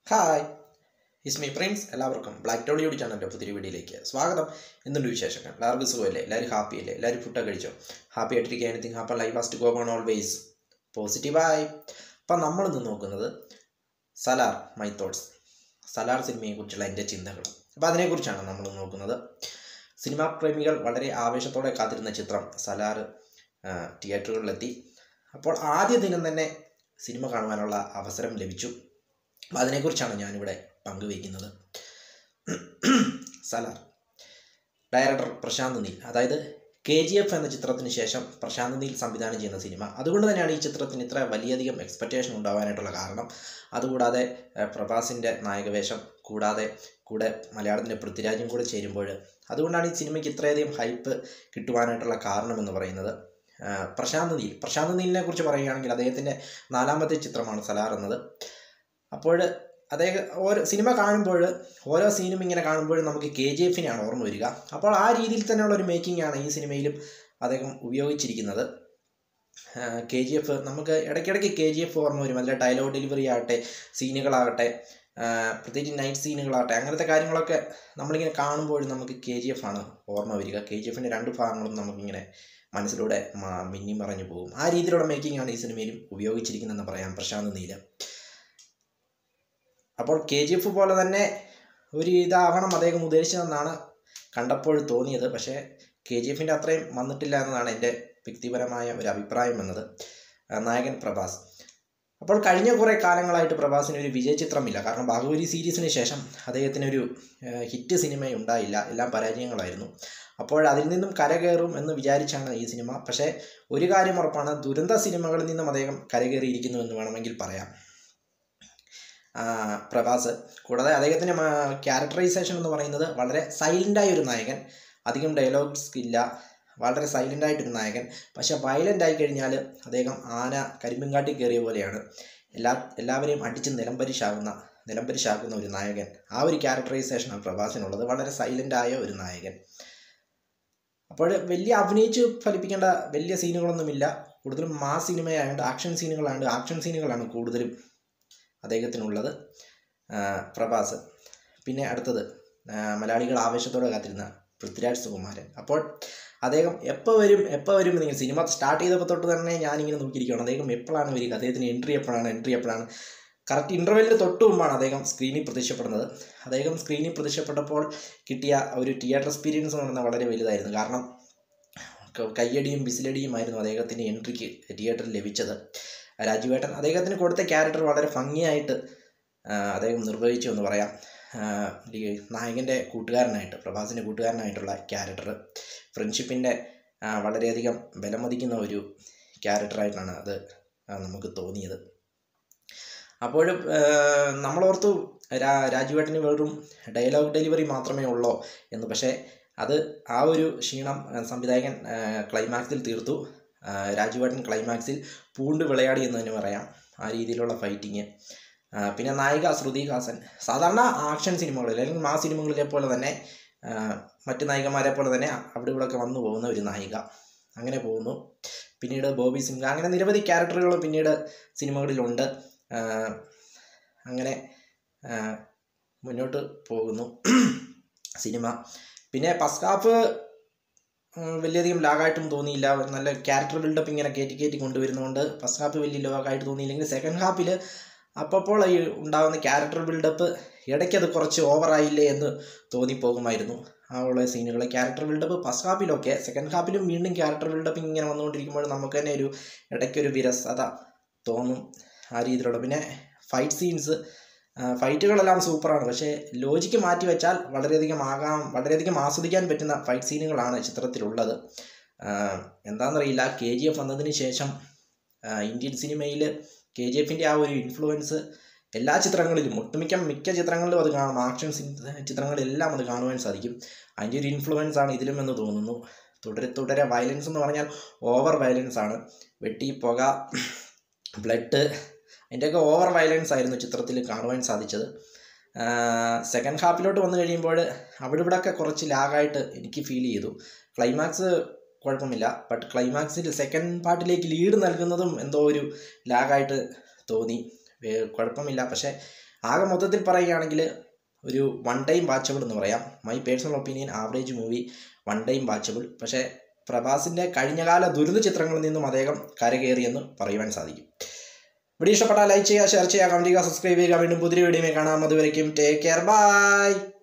hi Ismi Prince എല്ലാവർക്കും black ടോളിയോട് ചാനലിൻ്റെ പുതിയ വീഡിയോയിലേക്ക് സ്വാഗതം എന്തുണ്ട് വിശേഷങ്ങൾ എല്ലാവർക്കും സുഖമല്ലേ എല്ലാവരും ഹാപ്പി അല്ലേ എല്ലാവരും ഫുഡൊക്കെ കഴിച്ചോ ഹാപ്പി ആയിട്ടിരിക്കുക anything happy life first go on always പോസിറ്റീവായി അപ്പം നമ്മളിന്ന് നോക്കുന്നത് സലാർ മൈ തോട്ട്സ് സലാർ സിനിമയെക്കുറിച്ചുള്ള എൻ്റെ ചിന്തകൾ അപ്പോൾ അതിനെക്കുറിച്ചാണ് നമ്മൾ നോക്കുന്നത് സിനിമാ പ്രേമികൾ വളരെ ആവേശത്തോടെ കാത്തിരുന്ന ചിത്രം സലാർ ആ, തിയേറ്ററുകളിലെത്തി അപ്പോൾ ആദ്യ ദിനം തന്നെ സിനിമ കാണുവാനുള്ള അവസരം ലഭിച്ചു അപ്പോൾ അതിനെക്കുറിച്ചാണ് ഞാനിവിടെ പങ്കുവയ്ക്കുന്നത് സലാർ ഡയറക്ടർ പ്രശാന്ത് നീൽ അതായത് കെ ജി എഫ് എന്ന ചിത്രത്തിന് ശേഷം പ്രശാന്ത് നീൽ സംവിധാനം ചെയ്യുന്ന സിനിമ അതുകൊണ്ട് തന്നെയാണ് ഈ ചിത്രത്തിന് ഇത്ര വലിയധികം എക്സ്പെക്റ്റേഷൻ ഉണ്ടാവാനായിട്ടുള്ള കാരണം അതുകൂടാതെ ഏഹ്, പ്രഭാസിൻ്റെ നായകവേഷം കൂടാതെ കൂടെ മലയാളത്തിൻ്റെ പൃഥ്വിരാജും കൂടെ ചേരുമ്പോൾ അതുകൊണ്ടാണ് ഈ സിനിമയ്ക്ക് ഇത്രയധികം ഹൈപ്പ് കിട്ടുവാനായിട്ടുള്ള കാരണമെന്ന് പറയുന്നത് ഏഹ്, പ്രശാന്ത് നീൽ പ്രശാന്ത് നീലിനെ കുറിച്ച് പറയുകയാണെങ്കിൽ അദ്ദേഹത്തിൻ്റെ നാലാമത്തെ ചിത്രമാണ് സലാർ എന്നത് അപ്പോൾ അദ്ദേഹം ഓരോ സിനിമ കാണുമ്പോൾ ഓരോ സീനും ഇങ്ങനെ കാണുമ്പോൾ നമുക്ക് കെ ജി എഫിനെയാണ് ഓർമ്മ വരിക അപ്പോൾ ആ രീതിയിൽ തന്നെയുള്ള ഒരു മേക്കിംഗ് ആണ് ഈ സിനിമയിലും അദ്ദേഹം ഉപയോഗിച്ചിരിക്കുന്നത് കെ ജി എഫ് നമുക്ക് ഇടയ്ക്കിടയ്ക്ക് കെ ജി എഫ് ഓർമ്മ വരും അതിലെ ഡയലോഗ് ഡെലിവറി ആകട്ടെ സീനുകളാകട്ടെ ആ, പ്രത്യേകിച്ച് നൈറ്റ് സീനുകളാകട്ടെ അങ്ങനത്തെ കാര്യങ്ങളൊക്കെ നമ്മളിങ്ങനെ കാണുമ്പോൾ നമുക്ക് കെ ജി എഫ് ആണ് ഓർമ്മ വരിക കെ ജി എഫിൻ്റെ രണ്ട് ഭാഗങ്ങളും നമുക്കിങ്ങനെ മനസ്സിലൂടെ മ- മിന്നി മറഞ്ഞു പോകും ആ രീതിയിലുള്ള മേക്കിംഗ് ആണ് ഈ സിനിമയിലും ഉപയോഗിച്ചിരിക്കുന്നതെന്ന് പറയാം പ്രശാന്ത് നീല അപ്പോൾ കെ ജി എഫ് പോലെ തന്നെ ഒരു ഇതാവണം അദ്ദേഹം ഉദ്ദേശിച്ചതെന്നാണ് കണ്ടപ്പോൾ തോന്നിയത് പക്ഷേ കെ ജി എഫിൻ്റെ അത്രയും വന്നിട്ടില്ല എന്നതാണ് എൻ്റെ വ്യക്തിപരമായ ഒരു അഭിപ്രായം എന്നത് ആ, നായകൻ പ്രഭാസ് അപ്പോൾ കഴിഞ്ഞ കുറേ കാലങ്ങളായിട്ട് പ്രഭാസിന് ഒരു വിജയ ചിത്രമില്ല കാരണം ബാഹുബലി സീരീസിന് ശേഷം അദ്ദേഹത്തിനൊരു ആ, ഹിറ്റ് സിനിമ ഉണ്ടായില്ല എല്ലാം പരാജയങ്ങളായിരുന്നു അപ്പോൾ അതിൽ നിന്നും കരകയറും എന്ന് വിചാരിച്ചാണ് ഈ സിനിമ പക്ഷേ ഒരു കാര്യം ഉറപ്പാണ് ദുരന്ത സിനിമകളിൽ നിന്നും അദ്ദേഹം കരകയറിയിരിക്കുന്നു എന്ന് വേണമെങ്കിൽ പറയാം ആ, പ്രഭാസ് കൂടാതെ അദ്ദേഹത്തിൻ്റെ ക്യാരക്ടറൈസേഷൻ എന്ന് പറയുന്നത് വളരെ സൈലൻ്റായ ഒരു നായകൻ അധികം ഡയലോഗ്സ് ഇല്ല വളരെ സൈലൻ്റ് ആയിട്ടൊരു നായകൻ പക്ഷെ വയലൻ്റ് ആയി കഴിഞ്ഞാൽ അദ്ദേഹം ആന കരിമ്പുംകാട്ടി കയറിയ പോലെയാണ് എല്ലാ എല്ലാവരെയും അടിച്ച് നിലംപരിശാകുന്ന നിലംപരിശാക്കുന്ന ഒരു നായകൻ ആ ഒരു ക്യാരക്ടറൈസേഷനാണ് പ്രഭാസിനുള്ളത് വളരെ സൈലൻ്റ് ആയ ഒരു നായകൻ അപ്പോൾ വലിയ അഭിനയിച്ച് ഫലിപ്പിക്കേണ്ട വലിയ സീനുകളൊന്നുമില്ല കൂടുതലും മാസ് സിനിമയായതുകൊണ്ട് ആക്ഷൻ സീനുകളായതുകൊണ്ട് ആക്ഷൻ സീനുകളാണ് കൂടുതലും അദ്ദേഹത്തിനുള്ളത് ആ, പ്രഭാസ് പിന്നെ അടുത്തത് ആ, മലയാളികൾ ആവേശത്തോടെ കാത്തിരുന്ന പൃഥ്വിരാജ് സുകുമാരൻ അപ്പോൾ അദ്ദേഹം എപ്പോൾ വരും എപ്പോൾ വരും എന്നിങ്ങനെ സിനിമ സ്റ്റാർട്ട് ചെയ്തപ്പോൾ തൊട്ട് തന്നെ ഞാനിങ്ങനെ നോക്കിയിരിക്കുകയാണ് അദ്ദേഹം എപ്പോഴാണ് വരിക അദ്ദേഹത്തിന് എൻട്രി എപ്പോഴാണ് എൻട്രി എപ്പോഴാണ് കറക്റ്റ് ഇൻ്റർവെല്ലിന് തൊട്ട് മുമ്പാണ് അദ്ദേഹം സ്ക്രീനിൽ പ്രത്യക്ഷപ്പെടുന്നത് അദ്ദേഹം സ്ക്രീനിൽ പ്രത്യക്ഷപ്പെട്ടപ്പോൾ കിട്ടിയ ഒരു തിയേറ്റർ എക്സ്പീരിയൻസ് എന്ന് പറയുന്നത് വളരെ വലുതായിരുന്നു കാരണം ക- കയ്യടിയും ബിസിലടിയുമായിരുന്നു അദ്ദേഹത്തിൻ്റെ എൻട്രിക്ക് തിയേറ്ററിൽ ലഭിച്ചത് രാജുവേട്ടൻ അദ്ദേഹത്തിന് കൊടുത്ത ക്യാരക്ടർ വളരെ ഭംഗിയായിട്ട് ആ, അദ്ദേഹം നിർവഹിച്ചു എന്ന് പറയാം ആ, ഈ നായകൻ്റെ കൂട്ടുകാരനായിട്ട് പ്രഭാസിൻ്റെ കൂട്ടുകാരനായിട്ടുള്ള ക്യാരക്ടർ ഫ്രണ്ട്ഷിപ്പിൻ്റെ വളരെയധികം ബലമതിക്കുന്ന ഒരു ക്യാരക്ടറായിട്ടാണ് അത് ആ, നമുക്ക് തോന്നിയത് അപ്പോൾ നമ്മളോർത്തു രാ രാജുവേട്ടന് വെറും ഡയലോഗ് ഡെലിവറി മാത്രമേ ഉള്ളൂ എന്ന് പക്ഷേ അത് ആ ഒരു ക്ഷീണം ആ, സംവിധായകൻ ആ, ക്ലൈമാക്സിൽ തീർത്തു ആ, രാജുവേട്ടൻ ക്ലൈമാക്സിൽ പൂണ്ട് വിളയാടി എന്ന് തന്നെ പറയാം ആ രീതിയിലുള്ള ഫൈറ്റിങ് പിന്നെ നായിക ശ്രുതി ഹാസൻ സാധാരണ ആക്ഷൻ സിനിമകളിൽ അല്ലെങ്കിൽ മാ സിനിമകളിലെ പോലെ തന്നെ ആ, മറ്റ് നായികമാരെ പോലെ തന്നെ അവിടെ ഇവിടെ ഒക്കെ വന്നു പോകുന്ന ഒരു നായിക അങ്ങനെ പോകുന്നു പിന്നീട് ബോബി സിംഗ അങ്ങനെ നിരവധി ക്യാരക്ടറുകൾ പിന്നീട് സിനിമകളിലുണ്ട് ആ, അങ്ങനെ ആ, മുന്നോട്ട് പോകുന്നു സിനിമ പിന്നെ ഫസ്റ്റ് ഹാഫ് വലിയധികം ലാഗായിട്ടും തോന്നിയില്ല നല്ല ക്യാരക്ടർ ബിൽഡപ്പ് ഇങ്ങനെ കയറ്റി കയറ്റി കൊണ്ടുവരുന്നതുകൊണ്ട് ഫസ്റ്റ് ഹാഫ് വലിയ ലാഗായിട്ട് തോന്നിയില്ലെങ്കിൽ സെക്കൻഡ് ഹാഫിൽ അപ്പോൾ ഈ ഉണ്ടാകുന്ന ക്യാരക്ടർ ബിൽഡപ്പ് ഇടയ്ക്കത് കുറച്ച് ഓവറായില്ലേ എന്ന് തോന്നിപ്പോകുമായിരുന്നു ആ ഉള്ള സീനുകൾ ക്യാരക്ടർ ബിൽഡപ്പ് ഫസ്റ്റ് ഹാഫിലൊക്കെ സെക്കൻഡ് ഹാഫിലും വീണ്ടും ക്യാരക്ടർ ബിൽഡപ്പ് ഇങ്ങനെ വന്നുകൊണ്ടിരിക്കുമ്പോൾ നമുക്ക് തന്നെ ഒരു ഇടയ്ക്കൊരു വിരസത തോന്നും ആ രീതിയിലുള്ള പിന്നെ ഫൈറ്റ് സീൻസ് ഫൈറ്റുകളെല്ലാം സൂപ്പറാണ് പക്ഷേ ലോജിക്ക് മാറ്റി വെച്ചാൽ വളരെയധികം ആകാം വളരെയധികം ആസ്വദിക്കാൻ പറ്റുന്ന ഫൈറ്റ് സീനുകളാണ് ചിത്രത്തിലുള്ളത് ആ, എന്താണെന്നറിയില്ല കെ ജി എഫ് വന്നതിന് ശേഷം ആ, ഇന്ത്യൻ സിനിമയിൽ കെ ജി എഫിൻ്റെ ആ ഒരു ഇൻഫ്ലുവൻസ് എല്ലാ ചിത്രങ്ങളിലും ഒട്ടുമിക്ക മിക്ക ചിത്രങ്ങളിലും അത് കാണാം ആക്ഷൻ ചിത്രങ്ങളിലെല്ലാം അത് കാണുവാൻ സാധിക്കും അതിൻ്റെ ഒരു ഇൻഫ്ലുവൻസ് ആണ് ഇതിലും എന്ന് തോന്നുന്നു തുടരെ തുടരെ വയലൻസ് എന്ന് പറഞ്ഞാൽ ഓവർ വയലൻസ് ആണ് വെട്ടി പുക ബ്ലഡ് അതിൻ്റെയൊക്കെ ഓവർ വയലൻസ് ആയിരുന്നു ചിത്രത്തിൽ കാണുവാൻ സാധിച്ചത് സെക്കൻഡ് ഹാഫിലോട്ട് വന്നു കഴിയുമ്പോൾ അവിടെ ഇവിടെയൊക്കെ കുറച്ച് ലാഗായിട്ട് എനിക്ക് ഫീൽ ചെയ്തു ക്ലൈമാക്സ് കുഴപ്പമില്ല ബട്ട് ക്ലൈമാക്സിൽ സെക്കൻഡ് പാർട്ടിലേക്ക് ലീഡ് നൽകുന്നതും എന്തോ ഒരു ലാഗായിട്ട് തോന്നി വേ- കുഴപ്പമില്ല പക്ഷേ ആകെ മൊത്തത്തിൽ പറയുകയാണെങ്കിൽ ഒരു വൺ ടൈം വാച്ചബിൾ എന്ന് പറയാം my personal opinion average movie one time watchable പക്ഷേ പ്രഭാസിൻ്റെ കഴിഞ്ഞകാല ദുരിത ചിത്രങ്ങളിൽ നിന്നും അദ്ദേഹം കരകയറിയെന്ന് പറയുവാൻ സാധിക്കും വീഡിയോ ഇഷ്ടപ്പെട്ടാൽ ലൈക്ക് ചെയ്യുക ഷെയർ ചെയ്യുക കമൻറ്റ് ചെയ്യുക സബ്സ്ക്രൈബ് ചെയ്യുക വീണ്ടും പുതിയ വീഡിയോ കാണാം അതുവരയ്ക്കും ടേക്ക് കെയർ ബൈ